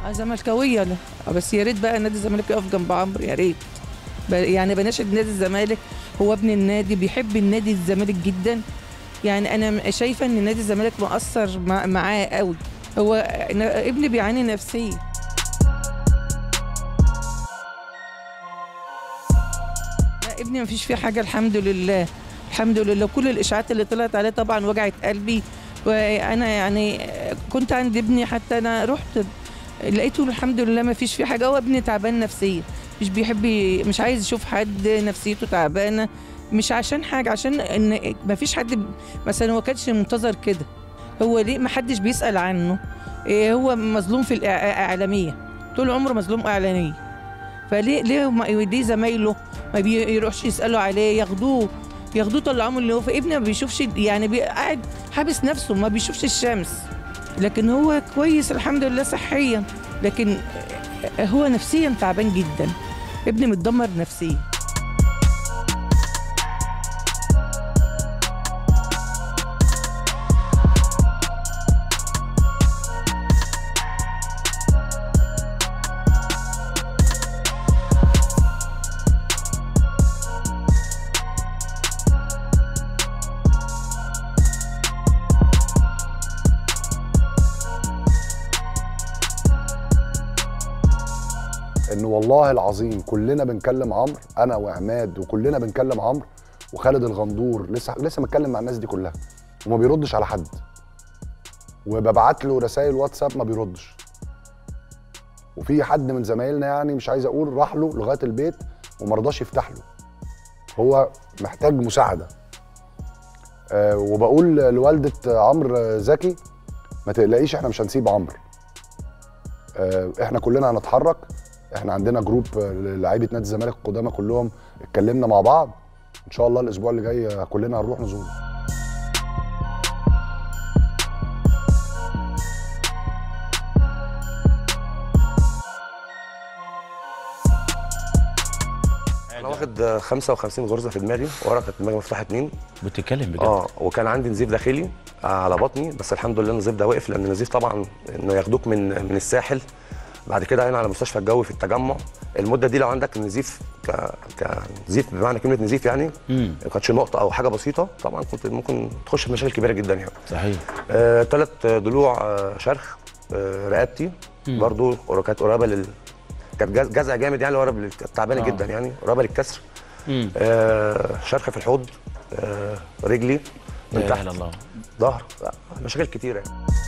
زملكاويه لا بس يا ريت بقى نادي الزمالك يقف جنب عمرو يا ريت ب- يعني بناشد نادي الزمالك هو ابن النادي بيحب النادي الزمالك جدا يعني انا شايفه ان نادي الزمالك مؤثر مع- معاه قوي هو ن- ابني بيعاني نفسيا لا ابني مفيش فيه حاجه الحمد لله الحمد لله كل الاشاعات اللي طلعت عليه طبعا وجعت قلبي وانا يعني كنت عند ابني حتى انا رحت لقيته الحمد لله ما فيش فيه حاجه هو ابني تعبان نفسيا مش بيحب ي- مش عايز يشوف حد نفسيته تعبانه مش عشان حاجه عشان ان ما فيش حد ب- مثلا هو كانش منتظر كده هو ليه ما حدش بيسال عنه إيه هو مظلوم في الاعلاميه طول عمره مظلوم اعلانيه فليه ليه ما- ليه زمايله ما بيروحش يسالوا عليه ياخدوه ياخدوه طلعوه اللي هو في ابني ما بيشوفش يعني بي- قاعد حابس نفسه ما بيشوفش الشمس لكن هو كويس الحمد لله صحيا لكن هو نفسيا تعبان جدا ابني متدمر نفسيا ان والله العظيم كلنا بنكلم عمرو انا وعماد وكلنا بنكلم عمرو وخالد الغندور لسه لسه متكلم مع الناس دي كلها وما بيردش على حد وببعت له رسائل واتساب ما بيردش وفي حد من زمايلنا يعني مش عايز اقول راح له لغايه البيت وما رضاش يفتح له هو محتاج مساعده أه وبقول لوالده عمرو زكي ما تقلقيش احنا مش هنسيب عمرو أه احنا كلنا هنتحرك احنا عندنا جروب لعيبه نادي الزمالك القدامى كلهم اتكلمنا مع بعض ان شاء الله الاسبوع اللي جاي كلنا هنروح نزوره انا واخد 55 غرزه في دماغي ورا كانت دماغي مفتوحه اتنين بتتكلم بجد اه وكان عندي نزيف داخلي على بطني بس الحمد لله النزيف ده وقف لان النزيف طبعا انه ياخدوك من من الساحل بعد كده هنا على مستشفى الجوي في التجمع المده دي لو عندك نزيف ك كنزيف بمعنى كلمه نزيف يعني امم ما كانتش نقطه او حاجه بسيطه طبعا كنت ممكن تخش في مشاكل كبيره جدا يعني صحيح ثلاث ضلوع آه، شرخ آه، رقبتي مم. برضو كانت قريبه لل كانت جز- جزع جامد يعني قريب لل- كانت تعبانه آه. جدا يعني قريبه للكسر امم آه، شرخ في الحوض آه، رجلي لا من اله تحت الا الله ظهر مشاكل كتيره يعني